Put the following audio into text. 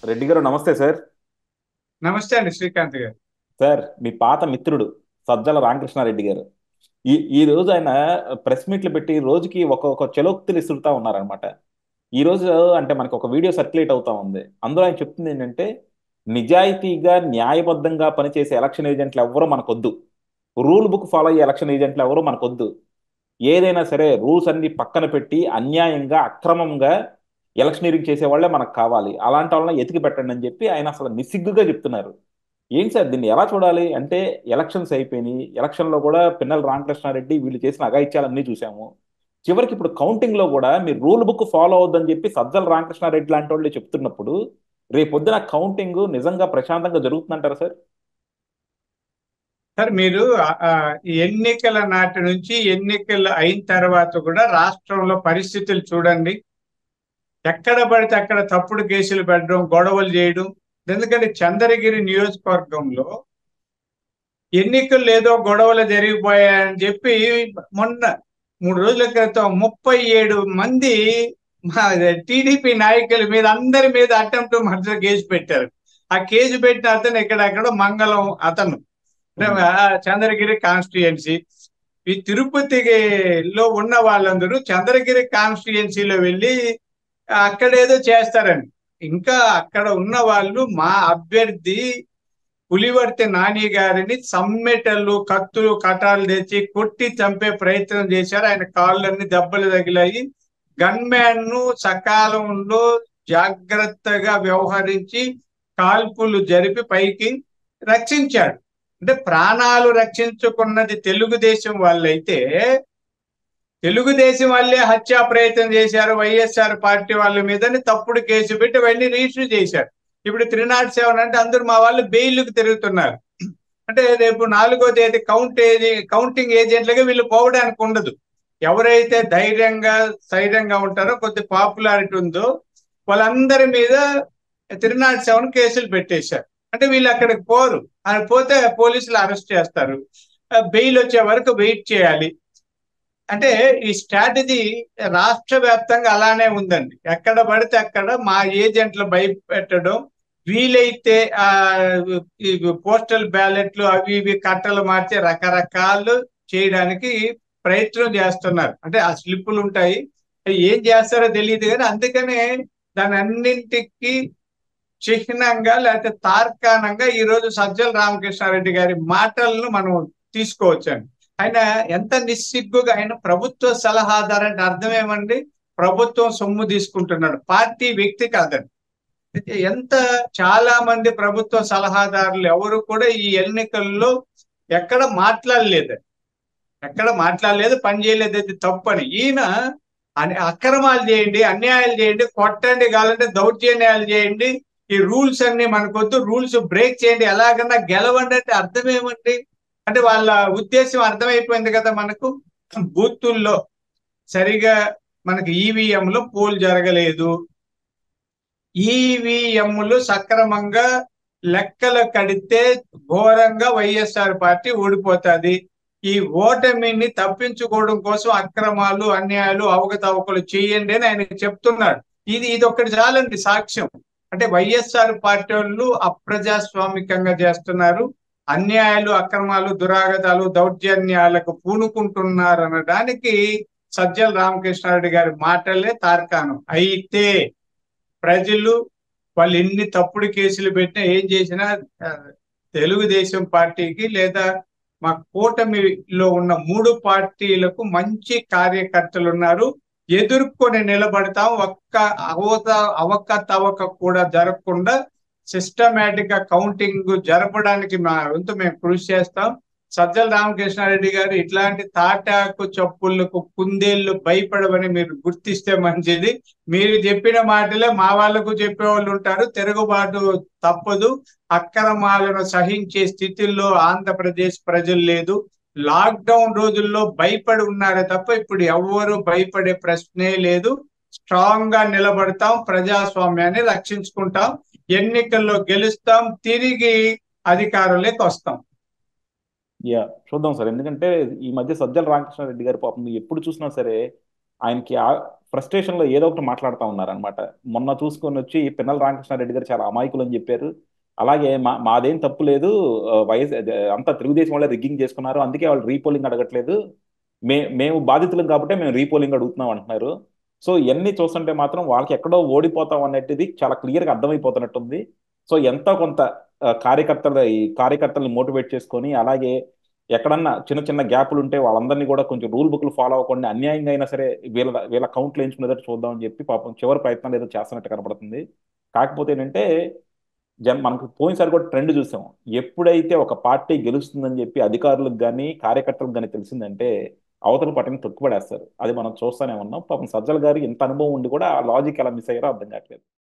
రెడ్డి గారు నమస్తే సార్ నమస్తే అండి శ్రీకాంత్ గారు సార్ మీ పాత మిత్రుడు సజ్జల రామకృష్ణారెడ్డి గారు ఈ ఈ రోజు ఆయన ప్రెస్ మీట్లు పెట్టి రోజుకి ఒక్కొక్క చెలోక్తులు ఇస్తుంటా ఉన్నారనమాట ఈ రోజు అంటే మనకి ఒక వీడియో సర్క్యులేట్ అవుతా ఉంది అందులో ఆయన చెప్తుంది ఏంటంటే నిజాయితీగా న్యాయబద్ధంగా పనిచేసే ఎలక్షన్ ఏజెంట్లు ఎవరో మనకొద్దు రూల్ బుక్ ఫాలో అయ్యే ఎలక్షన్ ఏజెంట్లు ఎవరో మనకొద్దు ఏదైనా సరే రూల్స్ అన్ని పక్కన పెట్టి అన్యాయంగా అక్రమంగా ఎలక్షనీరింగ్ చేసే వాళ్ళే మనకు కావాలి అలాంటి వాళ్ళని ఎతికి పెట్టండి అని చెప్పి ఆయన అసలు నిస్సిగ్గుగా చెప్తున్నారు ఏంటి సార్ దీన్ని ఎలా చూడాలి అంటే ఎలక్షన్స్ అయిపోయినాయి ఎలక్షన్లో కూడా పిన్నెల రామకృష్ణారెడ్డి వీళ్ళు చేసిన అగాయిత్యాలన్నీ చూసాము చివరికి ఇప్పుడు కౌంటింగ్ లో కూడా మీరు రూల్ బుక్ ఫాలో అవద్దని చెప్పి సజ్జల రామకృష్ణారెడ్డి లాంటి వాళ్ళు చెప్తున్నప్పుడు రేపొద్దున కౌంటింగ్ నిజంగా ప్రశాంతంగా జరుగుతుందంటారా సార్ సార్ మీరు ఆ, ఎన్నికల నాటి నుంచి ఎన్నికలు అయిన తర్వాత కూడా రాష్ట్రంలో పరిస్థితులు చూడండి ఎక్కడ పడితే అక్కడ తప్పుడు కేసులు పెట్టడం గొడవలు చేయడం ఎందుకంటే చంద్రగిరి నియోజకవర్గంలో ఎన్నికలు ఏదో గొడవలు జరిగిపోయాయని చెప్పి మొన్న మూడు రోజుల క్రితం ముప్పై ఏడు మంది టీడీపీ నాయకుల మీద అందరి మీద అటెంప్ట్ మర్డర్ కేసు పెట్టారు ఆ కేసు పెట్టిన అతను ఎక్కడెక్కడ మంగళం అతను అంటే ఆ చంద్రగిరి కాన్స్టిట్యుయెన్సీ ఈ తిరుపతిలో ఉన్న వాళ్ళందరూ చంద్రగిరి కాన్స్టిట్యుయెన్సీలో వెళ్ళి అక్కడేదో చేస్తారని ఇంకా అక్కడ ఉన్న వాళ్ళు మా అభ్యర్థి పులివర్తి నాని గారిని సమ్మెటలు కత్తులు కటాలు తెచ్చి కొట్టి చంపే ప్రయత్నం చేశారు ఆయన కాళ్ళన్ని దెబ్బలు తగిలాయి గన్మ్యాన్ ను సకాలంలో జాగ్రత్తగా వ్యవహరించి కాల్పులు జరిపి పైకి రక్షించాడు అంటే ప్రాణాలు రక్షించుకున్నది తెలుగుదేశం వాళ్ళైతే తెలుగుదేశం వాళ్ళే హత్యా ప్రయత్నం చేశారు వైఎస్ఆర్ పార్టీ వాళ్ళ మీదని తప్పుడు కేసు పెట్టి వెళ్ళి రిజిస్టర్ చేశారు ఇప్పుడు త్రీ నాట్ సెవెన్ అంటే అందరూ మా వాళ్ళు బెయిల్కి తిరుగుతున్నారు అంటే రేపు నాలుగో తేదీ కౌంట్ ఏజె కౌంటింగ్ ఏజెంట్లుగా వీళ్ళు పోవడానికి ఉండదు ఎవరైతే ధైర్యంగా స్థైర్యంగా ఉంటారో కొద్ది పాపులారిటీ ఉందో వాళ్ళందరి మీద త్రీ నాట్ సెవెన్ కేసులు పెట్టేశారు అంటే వీళ్ళు అక్కడికి పోరు అది పోతే పోలీసులు అరెస్ట్ చేస్తారు బెయిల్ వచ్చే వరకు వెయిట్ చేయాలి అంటే ఈ స్ట్రాటజీ రాష్ట్ర వ్యాప్తంగా అలానే ఉందండి ఎక్కడ పడితే అక్కడ మా ఏజెంట్లు భయపెట్టడం వీలైతే ఆ ఈ పోస్టల్ బ్యాలెట్లు అవి ఇవి కట్టలు మార్చి రకరకాలు చేయడానికి ప్రయత్నం చేస్తున్నారు అంటే ఆ స్లిప్పులు ఉంటాయి ఏం చేస్తారో తెలియదు కానీ అందుకనే దాని అన్నింటికి చిహ్నంగా లేకపోతే తార్కాణంగా ఈ రోజు సజ్జల రామకృష్ణారెడ్డి గారి మాటలను మనం తీసుకోవచ్చండి ఆయన ఎంత నిస్సిగ్గుగా ఆయన ప్రభుత్వ సలహాదారు అంటే అర్థం ఏమండి ప్రభుత్వం సొమ్ము తీసుకుంటున్నాడు పార్టీ వ్యక్తి కాదండి ఎంత చాలా మంది ప్రభుత్వ సలహాదారులు ఎవరు కూడా ఈ ఎన్నికల్లో ఎక్కడ మాట్లాడలేదు ఎక్కడ మాట్లాడలేదు పని చేయలేదు అది తప్పని ఈయన అక్రమాలు చేయండి అన్యాయాలు చేయండి కొట్టండి కావాలంటే దౌర్జన్యాలు చేయండి ఈ రూల్స్ అన్ని మనకొద్దు రూల్స్ బ్రేక్ చేయండి ఎలాగన్నా గెలవండి అంటే అర్థం ఏమండి అంటే వాళ్ళ ఉద్దేశం అర్థమైపోయింది కదా మనకు బూతుల్లో సరిగా మనకి ఈవీఎంలో పోల్ జరగలేదు ఈవీఎంలు సక్రమంగా లెక్కలు కడితే ఘోరంగా వైఎస్ఆర్ పార్టీ ఓడిపోతుంది ఈ ఓటమిని తప్పించుకోవడం కోసం అక్రమాలు అన్యాయాలు అవకతవకలు చేయండి అని ఆయన చెప్తున్నాడు ఇది ఇది ఒకటి చాలండి సాక్ష్యం అంటే వైఎస్ఆర్ పార్టీ వాళ్ళు అప్రజాస్వామికంగా చేస్తున్నారు అన్యాయాలు అక్రమాలు దురాగతాలు దౌర్జన్యాలకు పూనుకుంటున్నారు అనడానికి సజ్జల రామకృష్ణారెడ్డి గారి మాటలే తార్కాణం అయితే ప్రజలు వాళ్ళు ఎన్ని తప్పుడు కేసులు పెట్టినా ఏం చేసినా తెలుగుదేశం పార్టీకి లేదా మా కూటమిలో ఉన్న మూడు పార్టీలకు మంచి కార్యకర్తలు ఉన్నారు ఎదుర్కొని నిలబడతాం ఒక్క అవత అవక తవక కూడా జరగకుండా సిస్టమేటిక్ గా కౌంటింగ్ జరపడానికి మా వంతు మేము కృషి చేస్తాం సజ్జల రామకృష్ణారెడ్డి గారు ఇట్లాంటి తాటాకు చప్పులకు కుందేళ్లు భయపడవని మీరు గుర్తిస్తే మంచిది మీరు చెప్పిన మాటలే మా వాళ్ళకు చెప్పేవాళ్ళు ఉంటారు తిరుగుబాటు తప్పదు అక్రమాలను సహించే స్థితిలో ఆంధ్రప్రదేశ్ ప్రజలు లేదు లాక్డౌన్ రోజుల్లో భయపడి ఉన్నారే తప్ప ఇప్పుడు ఎవ్వరు భయపడే ప్రశ్నే లేదు స్ట్రాంగ్ గా నిలబడతాం ప్రజాస్వామ్యాన్ని రక్షించుకుంటాం ఎన్నికల్లో గెలుస్తాం తిరిగి అధికారంలోకి వస్తాం యా చూద్దాం సార్ ఎందుకంటే ఈ మధ్య సజ్జల రామకృష్ణారెడ్డి గారు పాపం ఎప్పుడు చూసినా సరే ఆయనకి ఫ్రస్ట్రేషన్ లో ఏదో ఒకటి మాట్లాడుతూ ఉన్నారనమాట మొన్న చూసుకొని వచ్చి పిన్నల రామకృష్ణారెడ్డి గారు చాలా అమాయకులు అని చెప్పారు అలాగే మా మాదేం తప్పు లేదు ఆ, వైఎస్ అదే, అంతా తెలుగుదేశం వాళ్ళే రిగ్గింగ్ చేసుకున్నారు అందుకే వాళ్ళు రీపోలింగ్ అడగట్లేదు మే మేము బాధితులం కాబట్టి మేము రీపోలింగ్ అడుగుతున్నాం అంటున్నారు సో ఇవన్నీ చూస్తుంటే మాత్రం వాళ్ళకి ఎక్కడో ఓడిపోతాం అన్నట్టుది చాలా క్లియర్గా అర్థమైపోతున్నట్టుంది సో ఎంతో కొంత ఆ, కార్యకర్తల ఈ కార్యకర్తల్ని మోటివేట్ చేసుకొని అలాగే ఎక్కడన్నా చిన్న చిన్న గ్యాపులు ఉంటే వాళ్ళందరినీ కూడా కొంచెం రూల్ బుక్లు ఫాలో అవ్వకుండా అన్యాయంగా అయినా సరే వీళ్ళ వీళ్ళ కౌంట్లు వేయించుకునేటట్టు చూద్దామని చెప్పి పాపం చివరి ప్రయత్నాలు ఏదో చేస్తున్నట్టు కనపడుతుంది కాకపోతే ఏంటంటే జన్ మనకు పోయినసారి కూడా ట్రెండ్ చూసాం ఎప్పుడైతే ఒక పార్టీ గెలుస్తుందని చెప్పి అధికారులకు కానీ కార్యకర్తలకు కానీ తెలిసిందంటే అవతల పార్టీని తొక్కుపడేస్తారు అది మనం చూస్తూనే ఉన్నాం పాపం సజ్జల గారు ఇంత అనుభవం ఉండి కూడా ఆ లాజిక్ ఎలా మిస్ అయ్యారో అర్థం కావట్లేదు